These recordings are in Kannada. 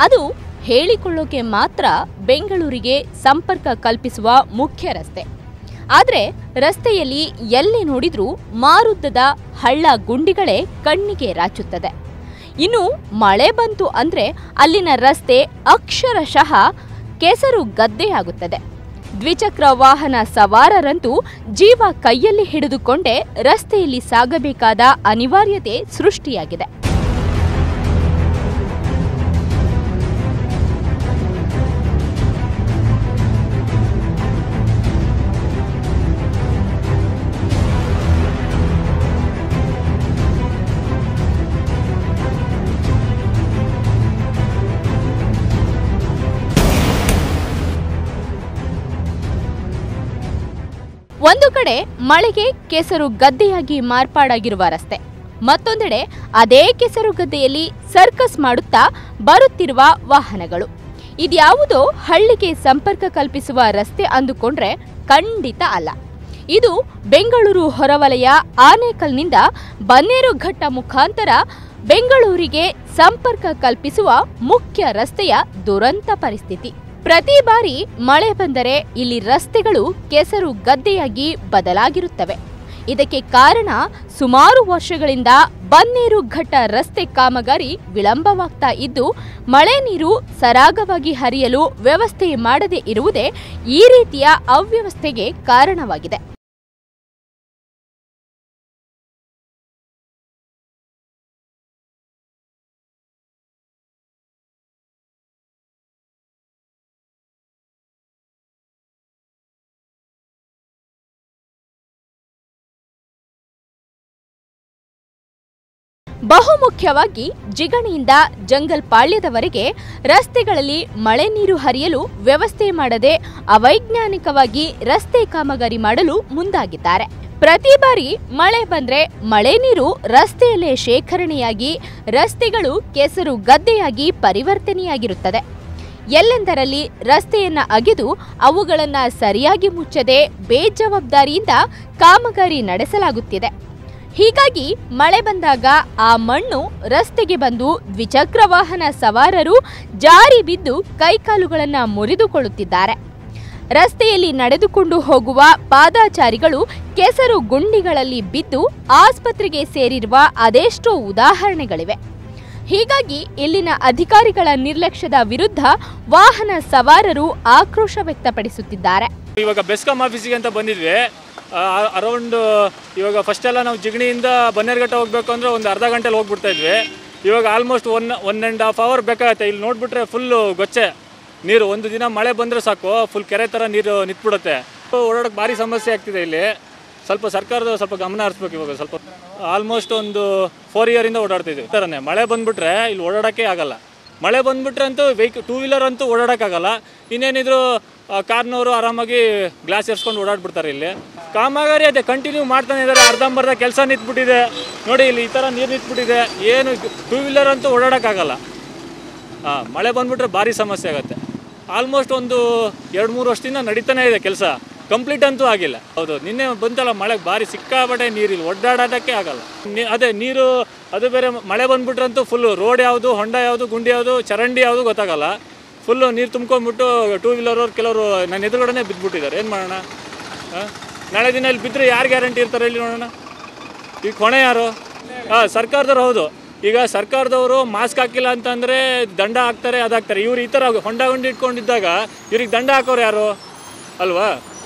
ಅದು ಹೇಳಿಕೊಳ್ಳೋಕೆ ಮಾತ್ರ ಬೆಂಗಳೂರಿಗೆ ಸಂಪರ್ಕ ಕಲ್ಪಿಸುವ ಮುಖ್ಯ ರಸ್ತೆ ಆದರೆ ರಸ್ತೆಯಲ್ಲಿ ಎಲ್ಲಿ ನೋಡಿದ್ರೂ ಮಾರುದ್ದದ ಹಳ್ಳ ಗುಂಡಿಗಳೇ ಕಣ್ಣಿಗೆ ರಾಚುತ್ತದೆ ಇನ್ನು ಮಳೆ ಬಂತು ಅಂದ್ರೆ ಅಲ್ಲಿನ ರಸ್ತೆ ಅಕ್ಷರಶಃ ಕೆಸರು ಗದ್ದೆಯಾಗುತ್ತದೆ ದ್ವಿಚಕ್ರ ವಾಹನ ಸವಾರರಂತೂ ಜೀವ ಕೈಯಲ್ಲಿ ಹಿಡಿದುಕೊಂಡೇ ರಸ್ತೆಯಲ್ಲಿ ಸಾಗಬೇಕಾದ ಅನಿವಾರ್ಯತೆ ಸೃಷ್ಟಿಯಾಗಿದೆ ಒಂದು ಕಡೆ ಮಳೆಗೆ ಕೆಸರು ಗದ್ದೆಯಾಗಿ ಮಾರ್ಪಾಡಾಗಿರುವ ರಸ್ತೆ ಮತ್ತೊಂದೆಡೆ ಅದೇ ಕೆಸರು ಗದ್ದೆಯಲ್ಲಿ ಸರ್ಕಸ್ ಮಾಡುತ್ತಾ ಬರುತ್ತಿರುವ ವಾಹನಗಳು ಇದ್ಯಾವುದೋ ಹಳ್ಳಿಗೆ ಸಂಪರ್ಕ ಕಲ್ಪಿಸುವ ರಸ್ತೆ ಅಂದುಕೊಂಡ್ರೆ ಖಂಡಿತ ಅಲ್ಲ ಇದು ಬೆಂಗಳೂರು ಹೊರವಲಯ ಆನೇಕಲ್ನಿಂದ ಬನ್ನೇರುಘಟ್ಟ ಮುಖಾಂತರ ಬೆಂಗಳೂರಿಗೆ ಸಂಪರ್ಕ ಕಲ್ಪಿಸುವ ಮುಖ್ಯ ರಸ್ತೆಯ ದುರಂತ ಪರಿಸ್ಥಿತಿ ಪ್ರತಿ ಬಾರಿ ಮಳೆ ಬಂದರೆ ಇಲ್ಲಿ ರಸ್ತೆಗಳು ಕೆಸರು ಗದ್ದೆಯಾಗಿ ಬದಲಾಗಿರುತ್ತವೆ ಇದಕ್ಕೆ ಕಾರಣ ಸುಮಾರು ವರ್ಷಗಳಿಂದ ಬನ್ನೇರು ಘಟ್ಟ ರಸ್ತೆ ಕಾಮಗಾರಿ ವಿಳಂಬವಾಗ್ತಾ ಇದ್ದು ಮಳೆ ನೀರು ಸರಾಗವಾಗಿ ಹರಿಯಲು ವ್ಯವಸ್ಥೆ ಮಾಡದೇ ಇರುವುದೇ ಈ ರೀತಿಯ ಅವ್ಯವಸ್ಥೆಗೆ ಕಾರಣವಾಗಿದೆ ಬಹುಮುಖ್ಯವಾಗಿ ಜಿಗಣಿಯಿಂದ ಜಂಗಲ್ ಪಾಳ್ಯದವರೆಗೆ ರಸ್ತೆಗಳಲ್ಲಿ ಮಳೆ ನೀರು ಹರಿಯಲು ವ್ಯವಸ್ಥೆ ಮಾಡದೆ ಅವೈಜ್ಞಾನಿಕವಾಗಿ ರಸ್ತೆ ಕಾಮಗಾರಿ ಮಾಡಲು ಮುಂದಾಗಿದ್ದಾರೆ ಪ್ರತಿ ಬಾರಿ ಮಳೆ ಬಂದ್ರೆ ಮಳೆ ನೀರು ರಸ್ತೆಯಲ್ಲೇ ಶೇಖರಣೆಯಾಗಿ ರಸ್ತೆಗಳು ಕೆಸರು ಗದ್ದೆಯಾಗಿ ಪರಿವರ್ತನೆಯಾಗಿರುತ್ತದೆ ಎಲ್ಲೆಂದರಲ್ಲಿ ರಸ್ತೆಯನ್ನ ಅಗೆದು ಅವುಗಳನ್ನ ಸರಿಯಾಗಿ ಮುಚ್ಚದೆ ಬೇಜವಾಬ್ದಾರಿಯಿಂದ ಕಾಮಗಾರಿ ನಡೆಸಲಾಗುತ್ತಿದೆ ಹೀಗಾಗಿ ಮಳೆ ಬಂದಾಗ ಆ ಮಣ್ಣು ರಸ್ತೆಗೆ ಬಂದು ದ್ವಿಚಕ್ರ ವಾಹನ ಸವಾರರು ಜಾರಿ ಬಿದ್ದು ಕೈಕಾಲುಗಳನ್ನ ಮುರಿದುಕೊಳ್ಳುತ್ತಿದ್ದಾರೆ ರಸ್ತೆಯಲ್ಲಿ ನಡೆದುಕೊಂಡು ಹೋಗುವ ಪಾದಾಚಾರಿಗಳು ಕೆಸರು ಗುಂಡಿಗಳಲ್ಲಿ ಬಿದ್ದು ಆಸ್ಪತ್ರೆಗೆ ಸೇರಿರುವ ಅದೆಷ್ಟೋ ಉದಾಹರಣೆಗಳಿವೆ ಹೀಗಾಗಿ ಇಲ್ಲಿನ ಅಧಿಕಾರಿಗಳ ನಿರ್ಲಕ್ಷ್ಯದ ವಿರುದ್ಧ ವಾಹನ ಸವಾರರು ಆಕ್ರೋಶ ವ್ಯಕ್ತಪಡಿಸುತ್ತಿದ್ದಾರೆ ಇವಾಗ ಬೆಸ್ಕಾಂ ಆಫೀಸಿಗೆ ಅಂತ ಬಂದಿದ್ವಿ ಅರೌಂಡ್ ಇವಾಗ ಫಸ್ಟ್ ಎಲ್ಲ ನಾವು ಜಿಗಣಿಯಿಂದ ಬನ್ನೇರ್ಘಟ್ಟ ಹೋಗ್ಬೇಕು ಅಂದ್ರೆ ಒಂದು ಅರ್ಧ ಗಂಟೆಲಿ ಹೋಗ್ಬಿಡ್ತಾ ಇದ್ವಿ ಇವಾಗ almost one one and half hour ಬೇಕಾಗತ್ತೆ ಇಲ್ಲಿ ನೋಡ್ಬಿಟ್ರೆ ಫುಲ್ಲು ಗೊಚ್ಚೆ ನೀರು ಒಂದು ದಿನ ಮಳೆ ಬಂದರೆ ಸಾಕು ಫುಲ್ ಕೆರೆ ಥರ ನೀರು ನಿಂತ್ಬಿಡುತ್ತೆ ಓಡಾಡೋಕೆ ಭಾರಿ ಸಮಸ್ಯೆ ಆಗ್ತಿದೆ ಇಲ್ಲಿ ಸ್ವಲ್ಪ ಸರ್ಕಾರದ ಸ್ವಲ್ಪ ಗಮನ ಹರಿಸ್ಬೇಕು ಇವಾಗ ಸ್ವಲ್ಪ ಆಲ್ಮೋಸ್ಟ್ ಒಂದು ಫೋರ್ ಇಯರಿಂದ ಓಡಾಡ್ತಿದ್ವಿ ಈ ಥರನೇ ಮಳೆ ಬಂದ್ಬಿಟ್ರೆ ಇಲ್ಲಿ ಓಡಾಡೋಕ್ಕೆ ಆಗಲ್ಲ ಮಳೆ ಬಂದ್ಬಿಟ್ರೆ ಅಂತೂ ವೆಹಿಕ್ ಟೂ ವೀಲರ್ ಅಂತೂ ಓಡಾಡೋಕ್ಕಾಗಲ್ಲ ಇನ್ನೇನಿದ್ರು ಕಾರ್ನವರು ಆರಾಮಾಗಿ ಗ್ಲಾಸ್ ಎರ್ಸ್ಕೊಂಡು ಓಡಾಡ್ಬಿಡ್ತಾರೆ ಇಲ್ಲಿ ಕಾಮಗಾರಿ ಅದೇ ಕಂಟಿನ್ಯೂ ಮಾಡ್ತಾನೆ ಇದ್ದಾರೆ ಅರ್ಧಂಬರ್ಧ ಕೆಲಸ ನಿಂತ್ಬಿಟ್ಟಿದೆ ನೋಡಿ ಇಲ್ಲಿ ಈ ಥರ ನೀರು ನಿಂತ್ಬಿಟ್ಟಿದೆ ಏನು ಟೂ ವೀಲರ್ ಅಂತೂ ಓಡಾಡೋಕ್ಕಾಗಲ್ಲ ಹಾಂ ಮಳೆ ಬಂದ್ಬಿಟ್ರೆ ಭಾರಿ ಸಮಸ್ಯೆ ಆಗುತ್ತೆ ಆಲ್ಮೋಸ್ಟ್ ಒಂದು ಎರಡು ಮೂರು ವರ್ಷದಿಂದ ನಡೀತಾನೆ ಇದೆ ಕೆಲಸ ಕಂಪ್ಲೀಟ್ ಅಂತೂ ಆಗಿಲ್ಲ ಹೌದು ನಿನ್ನೆ ಬಂತಲ್ಲ ಮಳೆ ಭಾರಿ ಸಿಕ್ಕಾಪಟ್ಟೆ ನೀರಿಲ್ಲ ಒಡ್ಡಾಡೋದಕ್ಕೆ ಆಗಲ್ಲ ನೀ- ಅದೇ ನೀರು ಅದು ಬೇರೆ ಮಳೆ ಬಂದ್ಬಿಟ್ರಂತೂ ಫುಲ್ಲು ರೋಡ್ ಯಾವುದು ಹೊಂಡ ಯಾವುದು ಗುಂಡಿ ಯಾವುದು ಚರಂಡಿ ಯಾವುದು ಗೊತ್ತಾಗಲ್ಲ ಫುಲ್ಲು ನೀರು ತುಂಬ್ಕೊಂಡ್ಬಿಟ್ಟು ಟೂ ವೀಲರ್ ಕೆಲವರು ನನ್ನ ಎದುರುಗಡೆನೇ ಬಿದ್ದುಬಿಟ್ಟಿದ್ದಾರೆ ಏನು ಮಾಡೋಣ ಹಾಂ ನಾಳೆ ದಿನ ಇಲ್ಲಿ ಬಿದ್ದರೆ ಯಾರು ಗ್ಯಾರಂಟಿ ಇರ್ತಾರೆ ಇಲ್ಲಿ ನೋಡೋಣ ಈಗ ಹೊಣೆ ಯಾರು ಹಾಂ ಸರ್ಕಾರದವ್ರು ಹೌದು ಈಗ ಸರ್ಕಾರದವರು ಮಾಸ್ಕ್ ಹಾಕಿಲ್ಲ ಅಂತಂದರೆ ದಂಡ ಹಾಕ್ತಾರೆ ಅದಾಗ್ತಾರೆ ಇವ್ರು ಈ ಥರ ಹೊಂಡ ಗುಂಡಿ ಇಟ್ಕೊಂಡಿದ್ದಾಗ ಇವ್ರಿಗೆ ದಂಡ ಹಾಕೋರು ಯಾರು ಅಲ್ವಾ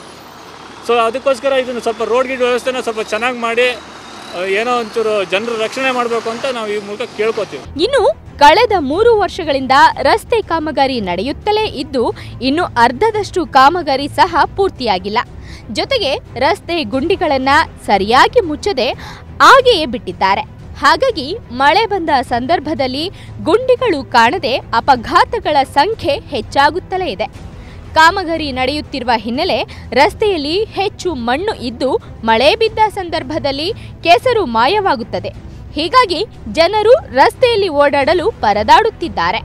ಸೊ ಅದಕ್ಕೋಸ್ಕರ ಇದನ್ನು ಸ್ವಲ್ಪ ರೋಡ್ ಗಿಡ್ ವ್ಯವಸ್ಥೆನ ಸ್ವಲ್ಪ ಚೆನ್ನಾಗಿ ಮಾಡಿ ಆ, ಏನೋ ಒಂಚೂರು ಜನರು ರಕ್ಷಣೆ ಮಾಡಬೇಕು ಅಂತ ನಾವು ಈ ಮೂಲಕ ಕೇಳ್ಕೊತೀವಿ ಇನ್ನು ಕಳೆದ ಮೂರು ವರ್ಷಗಳಿಂದ ರಸ್ತೆ ಕಾಮಗಾರಿ ನಡೆಯುತ್ತಲೇ ಇದ್ದು ಇನ್ನು ಅರ್ಧದಷ್ಟು ಕಾಮಗಾರಿ ಸಹ ಪೂರ್ತಿಯಾಗಿಲ್ಲ ಜೊತೆಗೆ ರಸ್ತೆ ಗುಂಡಿಗಳನ್ನ ಸರಿಯಾಗಿ ಮುಚ್ಚದೆ ಹಾಗೆಯೇ ಬಿಟ್ಟಿದ್ದಾರೆ ಹಾಗಾಗಿ ಮಳೆ ಬಂದ ಸಂದರ್ಭದಲ್ಲಿ ಗುಂಡಿಗಳು ಕಾಣದೆ ಅಪಘಾತಗಳ ಸಂಖ್ಯೆ ಹೆಚ್ಚಾಗುತ್ತಲೇ ಇದೆ ಕಾಮಗಾರಿ ನಡೆಯುತ್ತಿರುವ ಹಿನ್ನೆಲೆ ರಸ್ತೆಯಲ್ಲಿ ಹೆಚ್ಚು ಮಣ್ಣು ಇದ್ದು ಮಳೆ ಬಿದ್ದ ಸಂದರ್ಭದಲ್ಲಿ ಕೆಸರು ಮಾಯವಾಗುತ್ತದೆ ಹೀಗಾಗಿ ಜನರು ರಸ್ತೆಯಲ್ಲಿ ಓಡಾಡಲು ಪರದಾಡುತ್ತಿದ್ದಾರೆ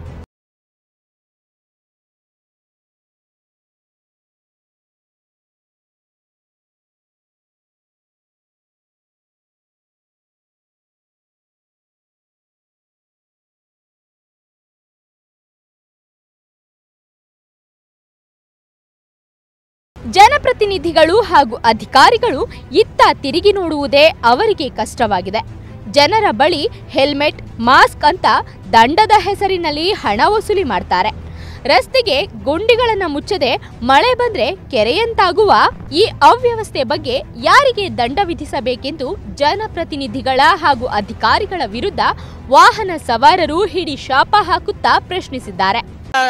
ಜನಪ್ರತಿನಿಧಿಗಳು ಹಾಗೂ ಅಧಿಕಾರಿಗಳು ಇತ್ತ ತಿರುಗಿ ನೋಡುವುದೇ ಅವರಿಗೆ ಕಷ್ಟವಾಗಿದೆ ಜನರ ಬಳಿ ಹೆಲ್ಮೆಟ್ ಮಾಸ್ಕ್ ಅಂತ ದಂಡದ ಹೆಸರಿನಲ್ಲಿ ಹಣ ವಸೂಲಿ ಮಾಡ್ತಾರೆ ರಸ್ತೆಗೆ ಗುಂಡಿಗಳನ್ನು ಮುಚ್ಚದೆ ಮಳೆ ಬಂದ್ರೆ ಕೆರೆಯಂತಾಗುವ ಈ ಅವ್ಯವಸ್ಥೆ ಬಗ್ಗೆ ಯಾರಿಗೆ ದಂಡ ವಿಧಿಸಬೇಕೆಂದು ಜನಪ್ರತಿನಿಧಿಗಳ ಹಾಗೂ ಅಧಿಕಾರಿಗಳ ವಿರುದ್ಧ ವಾಹನ ಸವಾರರು ಹಿಡಿ ಶಾಪ ಹಾಕುತ್ತಾ ಪ್ರಶ್ನಿಸಿದ್ದಾರೆ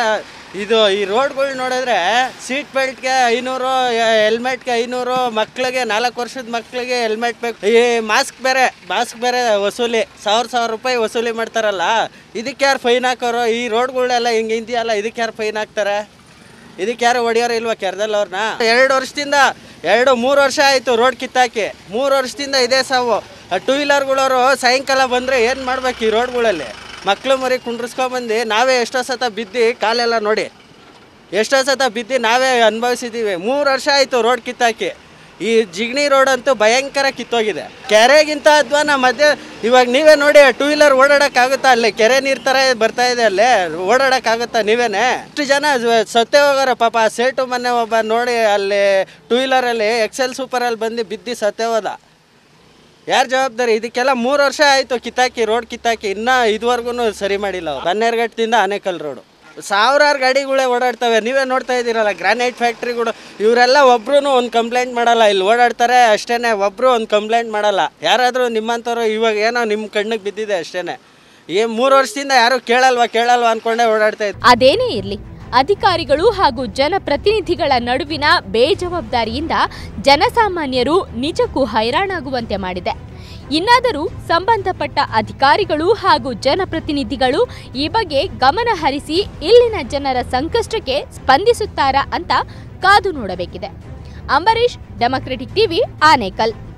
ಇದು ಈ ರೋಡ್ಗಳು ನೋಡಿದ್ರೆ ಸೀಟ್ ಬೆಲ್ಟ್ಗೆ ಐನೂರು ಹೆಲ್ಮೆಟ್ಗೆ ಐನೂರು ಮಕ್ಳಿಗೆ ನಾಲ್ಕು ವರ್ಷದ ಮಕ್ಳಿಗೆ ಹೆಲ್ಮೆಟ್ ಬೇಕು ಈ ಮಾಸ್ಕ್ ಬೇರೆ ಮಾಸ್ಕ್ ಬೇರೆ ವಸೂಲಿ ಸಾವಿರ ಸಾವಿರ ರೂಪಾಯಿ ವಸೂಲಿ ಮಾಡ್ತಾರಲ್ಲ ಇದಕ್ಕೆ ಯಾರು ಫೈನ್ ಹಾಕೋರು ಈ ರೋಡ್ಗಳೆಲ್ಲ ಹಿಂಗೆ ಇದೆಯಲ್ಲ ಇದಕ್ಕೆ ಯಾರು ಫೈನ್ ಹಾಕ್ತಾರೆ ಇದಕ್ಕೆ ಯಾರು ಹೊಡಿಯೋರು ಇಲ್ವಾ ಕೆರ್ದಲ್ಲಿ ಅವ್ರನ್ನ ಎರಡು ವರ್ಷದಿಂದ ಎರಡು ಮೂರು ವರ್ಷ ಆಯಿತು ರೋಡ್ ಕಿತ್ತಾಕಿ ಮೂರು ವರ್ಷದಿಂದ ಇದೇ ಸಾವು ಟೂ ವೀಲರ್ಗಳವರು ಸಾಯಂಕಾಲ ಬಂದರೆ ಏನು ಮಾಡ್ಬೇಕು ಈ ರೋಡ್ಗಳಲ್ಲಿ ಮಕ್ಕಳು ಮರಿ ಕುಂಡ್ರಿಸ್ಕೊಂಬಂದು ನಾವೇ ಎಷ್ಟೋ ಸತ ಬಿದ್ದು ಕಾಲೆಲ್ಲ ನೋಡಿ ಎಷ್ಟೋ ಸತ ಬಿದ್ದು ನಾವೇ ಅನುಭವಿಸಿದ್ದೀವಿ ಮೂರು ವರ್ಷ ಆಯಿತು ರೋಡ್ ಕಿತ್ತಾಕಿ ಈ ಜಿಗಣಿ ರೋಡ್ ಅಂತೂ ಭಯಂಕರ ಕಿತ್ತೋಗಿದೆ ಕೆರೆಗಿಂತ ಅಧ್ವಾನ ಮಧ್ಯೆ ಇವಾಗ ನೀವೇ ನೋಡಿ ಟೂ ವೀಲರ್ ಓಡಾಡೋಕ್ಕಾಗುತ್ತಾ ಅಲ್ಲಿ ಕೆರೆ ನೀರು ಥರ ಬರ್ತಾ ಇದೆ ಅಲ್ಲೇ ಓಡಾಡೋಕ್ಕಾಗುತ್ತಾ ನೀವೇನೆ ಇಷ್ಟು ಜನ ಸತ್ತೇ ಹೋಗೋರೆ ಪಾಪ ಆ ಸೇಟು ಮೊನ್ನೆ ಒಬ್ಬ ನೋಡಿ ಅಲ್ಲಿ ಟೂ ವೀಲರಲ್ಲಿ ಎಕ್ಸೆಲ್ ಸೂಪರಲ್ಲಿ ಬಂದು ಬಿದ್ದು ಸತ್ತೇ ಹೋದ ಯಾರು ಜವಾಬ್ದಾರಿ ಇದಕ್ಕೆಲ್ಲ ಮೂರು ವರ್ಷ ಆಯಿತು ಕಿತ್ತಾಕಿ ರೋಡ್ ಕಿತ್ತಾಕಿ ಇನ್ನೂ ಇದುವರೆಗೂ ಸರಿ ಮಾಡಿಲ್ಲ ಅವ್ರು ಬನ್ನೇರ್ಘಟ್ಟದಿಂದ ಆನೇಕಲ್ ರೋಡು ಸಾವಿರಾರು ಗಾಡಿಗಳೇ ಓಡಾಡ್ತವೆ ನೀವೇ ನೋಡ್ತಾ ಇದ್ದೀರಲ್ಲ ಗ್ರಾನೈಟ್ ಫ್ಯಾಕ್ಟ್ರಿಗಳು ಇವರೆಲ್ಲ ಒಬ್ರು ಒಂದು ಕಂಪ್ಲೇಂಟ್ ಮಾಡಲ್ಲ ಇಲ್ಲಿ ಓಡಾಡ್ತಾರೆ ಅಷ್ಟೇ ಒಬ್ಬರು ಒಂದು ಕಂಪ್ಲೇಂಟ್ ಮಾಡಲ್ಲ ಯಾರಾದರೂ ನಿಮ್ಮಂಥವ್ರು ಇವಾಗ ಏನೋ ನಿಮ್ಮ ಕಣ್ಣಿಗೆ ಬಿದ್ದಿದೆ ಅಷ್ಟೇ ಈ ಮೂರು ವರ್ಷದಿಂದ ಯಾರು ಕೇಳಲ್ವಾ ಕೇಳಲ್ವಾ ಅಂದ್ಕೊಂಡೇ ಓಡಾಡ್ತಾ ಇದ್ರು ಅದೇನೇ ಇರಲಿ ಅಧಿಕಾರಿಗಳು ಹಾಗೂ ಜನಪ್ರತಿನಿಧಿಗಳ ನಡುವಿನ ಬೇಜವಾಬ್ದಾರಿಯಿಂದ ಜನಸಾಮಾನ್ಯರು ನಿಜಕ್ಕೂ ಹೈರಾಣಾಗುವಂತೆ ಮಾಡಿದೆ ಇನ್ನಾದರೂ ಸಂಬಂಧಪಟ್ಟ ಅಧಿಕಾರಿಗಳು ಹಾಗೂ ಜನಪ್ರತಿನಿಧಿಗಳು ಈ ಬಗ್ಗೆ ಗಮನ ಹರಿಸಿ ಇಲ್ಲಿನ ಜನರ ಸಂಕಷ್ಟಕ್ಕೆ ಸ್ಪಂದಿಸುತ್ತಾರಾ ಅಂತ ಕಾದು ನೋಡಬೇಕಿದೆ ಅಂಬರೀಶ್ ಡೆಮೊಕ್ರೆಟಿಕ್ ಟಿವಿ ಆನೇಕಲ್